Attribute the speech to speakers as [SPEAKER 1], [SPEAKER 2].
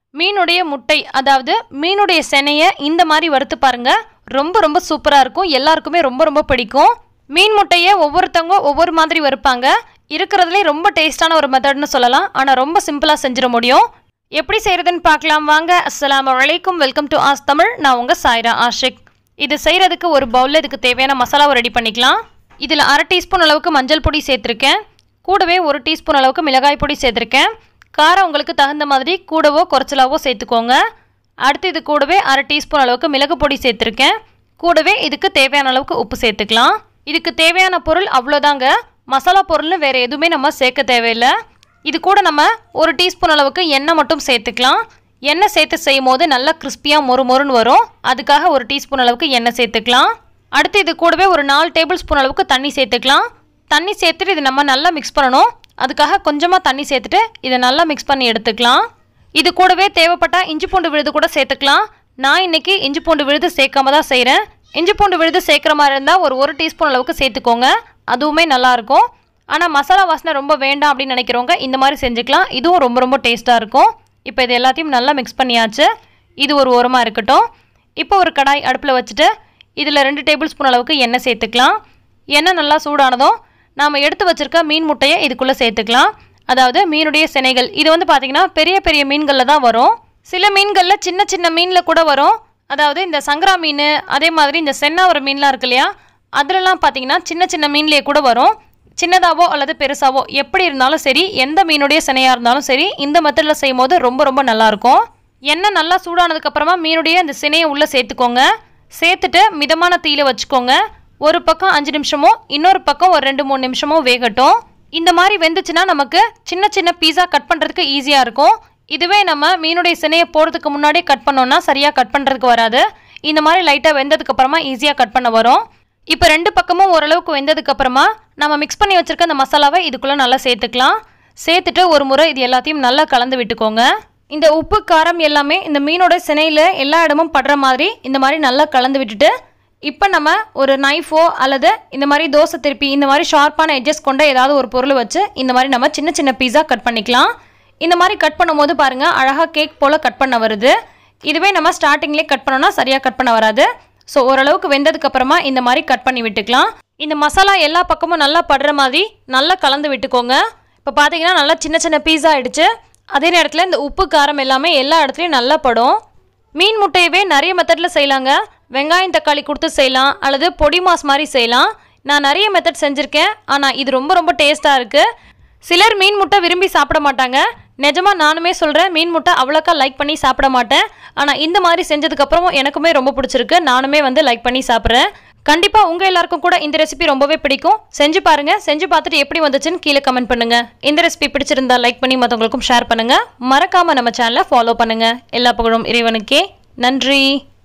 [SPEAKER 1] மீனுடைய முட்டை அதாவது மீனுடைய செனையை இந்த மாதிரி வறுத்து பாருங்க ரொம்ப ரொம்ப சூப்பராக இருக்கும் எல்லாருக்குமே ரொம்ப ரொம்ப பிடிக்கும் மீன் முட்டையை ஒவ்வொருத்தவங்க ஒவ்வொரு மாதிரி வறுப்பாங்க இருக்கிறதுலே ரொம்ப டேஸ்டான ஒரு மெத்தட்னு சொல்லலாம் ஆனால் ரொம்ப சிம்பிளாக செஞ்சிட முடியும் எப்படி செய்கிறதுன்னு பார்க்கலாம் வாங்க அஸ்ஸலாமு அலைக்கும் வெல்கம் டு ஆஸ் தமிழ் நான் உங்கள் சாய்ரா ஆஷிக் இது செய்கிறதுக்கு ஒரு பவுலில் இதுக்கு தேவையான மசாலாவை ரெடி பண்ணிக்கலாம் இதில் அரை டீஸ்பூன் அளவுக்கு மஞ்சள் பொடி சேர்த்துருக்கேன் கூடவே ஒரு டீஸ்பூன் அளவுக்கு மிளகாய் பொடி சேர்த்துருக்கேன் காரம் உங்களுக்கு தகுந்த மாதிரி கூடவோ குறைச்சலாவோ சேர்த்துக்கோங்க அடுத்து இது கூடவே அரை டீஸ்பூன் அளவுக்கு மிளகு பொடி சேர்த்துருக்கேன் கூடவே இதுக்கு தேவையான அளவுக்கு உப்பு சேர்த்துக்கலாம் இதுக்கு தேவையான பொருள் அவ்வளோதாங்க மசாலா பொருள்னு வேறு எதுவுமே நம்ம சேர்க்க தேவையில்லை இது கூட நம்ம ஒரு டீஸ்பூன் அளவுக்கு எண்ணெய் மட்டும் சேர்த்துக்கலாம் எண்ணெய் சேர்த்து செய்யும் போது நல்லா கிறிஸ்பியாக மொறு மொறுன்னு வரும் அதுக்காக ஒரு டீஸ்பூன் அளவுக்கு எண்ணெய் சேர்த்துக்கலாம் அடுத்து இது கூடவே ஒரு நாலு டேபிள் ஸ்பூன் அளவுக்கு தண்ணி சேர்த்துக்கலாம் தண்ணி சேர்த்துட்டு இது நம்ம நல்லா மிக்ஸ் பண்ணணும் அதுக்காக கொஞ்சமாக தண்ணி சேர்த்துட்டு இதை நல்லா மிக்ஸ் பண்ணி எடுத்துக்கலாம் இது கூடவே தேவைப்பட்டால் இஞ்சி பூண்டு விழுது கூட சேர்த்துக்கலாம் நான் இன்னைக்கு இஞ்சி பூண்டு விழுது சேர்க்காம தான் செய்கிறேன் இஞ்சி பூண்டு விழுது சேர்க்குற மாதிரி இருந்தால் ஒரு ஒரு டீஸ்பூன் அளவுக்கு சேர்த்துக்கோங்க அதுவுமே நல்லாயிருக்கும் ஆனால் மசாலா வாசனை ரொம்ப வேண்டாம் அப்படின்னு நினைக்கிறவங்க இந்த மாதிரி செஞ்சுக்கலாம் இதுவும் ரொம்ப ரொம்ப டேஸ்ட்டாக இருக்கும் இப்போ இது எல்லாத்தையும் நல்லா மிக்ஸ் பண்ணியாச்சு இது ஒரு ஓரமாக இருக்கட்டும் இப்போ ஒரு கடாய் அடுப்பில் வச்சுட்டு இதில் ரெண்டு டேபிள் ஸ்பூன் அளவுக்கு எண்ணெய் சேர்த்துக்கலாம் எண்ணெய் நல்லா சூடானதும் நாம் எடுத்து வச்சிருக்க மீன் முட்டையை இதுக்குள்ளே சேர்த்துக்கலாம் அதாவது மீனுடைய சினைகள் இது வந்து பார்த்திங்கன்னா பெரிய பெரிய மீன்களில் தான் வரும் சில மீன்களில் சின்ன சின்ன மீனில் கூட வரும் அதாவது இந்த சங்கரா மீன் அதே மாதிரி இந்த சென்னாவர மீன்லாம் இருக்கு இல்லையா அதுலலாம் பார்த்தீங்கன்னா சின்ன சின்ன மீன்லேயே கூட வரும் சின்னதாவோ அல்லது பெருசாவோ எப்படி இருந்தாலும் சரி எந்த மீனுடைய சினையாக இருந்தாலும் சரி இந்த மெத்தடில் செய்யும் போது ரொம்ப ரொம்ப நல்லாயிருக்கும் எண்ணெய் நல்லா சூடானதுக்கப்புறமா மீனுடைய இந்த சினையை உள்ளே சேர்த்துக்கோங்க சேர்த்துட்டு மிதமான தீயில வச்சுக்கோங்க ஒரு பக்கம் அஞ்சு நிமிஷமோ இன்னொரு பக்கம் ஒரு ரெண்டு மூணு நிமிஷமோ வேகட்டும் இந்த மாதிரி வெந்துச்சுன்னா நமக்கு சின்ன சின்ன பீஸா கட் பண்ணுறதுக்கு ஈஸியாக இருக்கும் இதுவே நம்ம மீனுடைய சினையை போடுறதுக்கு முன்னாடியே கட் பண்ணோம்னா சரியாக கட் பண்ணுறதுக்கு வராது இந்த மாதிரி லைட்டாக வெந்ததுக்கப்புறமா ஈஸியாக கட் பண்ண வரும் இப்போ ரெண்டு பக்கமும் ஓரளவுக்கு வெந்ததுக்கப்புறமா நம்ம மிக்ஸ் பண்ணி வச்சுருக்க அந்த மசாலாவை இதுக்குள்ளே நல்லா சேர்த்துக்கலாம் சேர்த்துட்டு ஒரு முறை இது எல்லாத்தையும் நல்லா கலந்து விட்டுக்கோங்க இந்த உப்பு காரம் எல்லாமே இந்த மீனோட சினையில் எல்லா இடமும் படுற மாதிரி இந்த மாதிரி நல்லா கலந்து விட்டுட்டு இப்போ நம்ம ஒரு நைஃபோ அல்லது இந்த மாதிரி தோசை திருப்பி இந்த மாதிரி ஷார்ப்பான எட்ஜஸ் கொண்ட ஏதாவது ஒரு பொருள் வச்சு இந்த மாதிரி நம்ம சின்ன சின்ன பீஸா கட் பண்ணிக்கலாம் இந்த மாதிரி கட் பண்ணும்போது பாருங்கள் அழகாக கேக் போல் கட் பண்ண வருது இதுவே நம்ம ஸ்டார்டிங்லேயே கட் பண்ணோம்னா சரியாக கட் பண்ண வராது ஸோ ஓரளவுக்கு வெந்ததுக்கு அப்புறமா இந்த மாதிரி கட் பண்ணி விட்டுக்கலாம் இந்த மசாலா எல்லா பக்கமும் நல்லா படுற மாதிரி நல்லா கலந்து விட்டுக்கோங்க இப்போ பார்த்தீங்கன்னா நல்லா சின்ன சின்ன பீஸா ஆயிடுச்சு அதே நேரத்தில் இந்த உப்பு காரம் எல்லாமே எல்லா இடத்துலையும் நல்லா படும் மீன் முட்டையவே நிறைய மெத்தடில் செய்யலாங்க வெங்காயம் தக்காளி கொடுத்து செய்யலாம் அல்லது பொடி மாஸ் மாதிரி செய்யலாம் நான் நிறைய மெத்தட் செஞ்சுருக்கேன் ஆனால் இது ரொம்ப ரொம்ப டேஸ்ட்டாக இருக்குது சிலர் மீன் முட்டை விரும்பி சாப்பிட மாட்டாங்க நிஜமாக நானுமே சொல்கிறேன் மீன் முட்டை அவ்வளோக்கா லைக் பண்ணி சாப்பிட மாட்டேன் ஆனால் இந்த மாதிரி செஞ்சதுக்கப்புறமும் எனக்குமே ரொம்ப பிடிச்சிருக்கு நானுமே வந்து லைக் பண்ணி சாப்பிட்றேன் கண்டிப்பாக உங்கள் எல்லாருக்கும் கூட இந்த ரெசிபி ரொம்பவே பிடிக்கும் செஞ்சு பாருங்கள் செஞ்சு பார்த்துட்டு எப்படி வந்துச்சுன்னு கீழே கமெண்ட் பண்ணுங்கள் இந்த ரெசிபி பிடிச்சிருந்தா லைக் பண்ணி மற்றவங்களுக்கும் ஷேர் பண்ணுங்கள் மறக்காமல் நம்ம சேனலை ஃபாலோ பண்ணுங்கள் எல்லா புகழும் இறைவனுக்கே நன்றி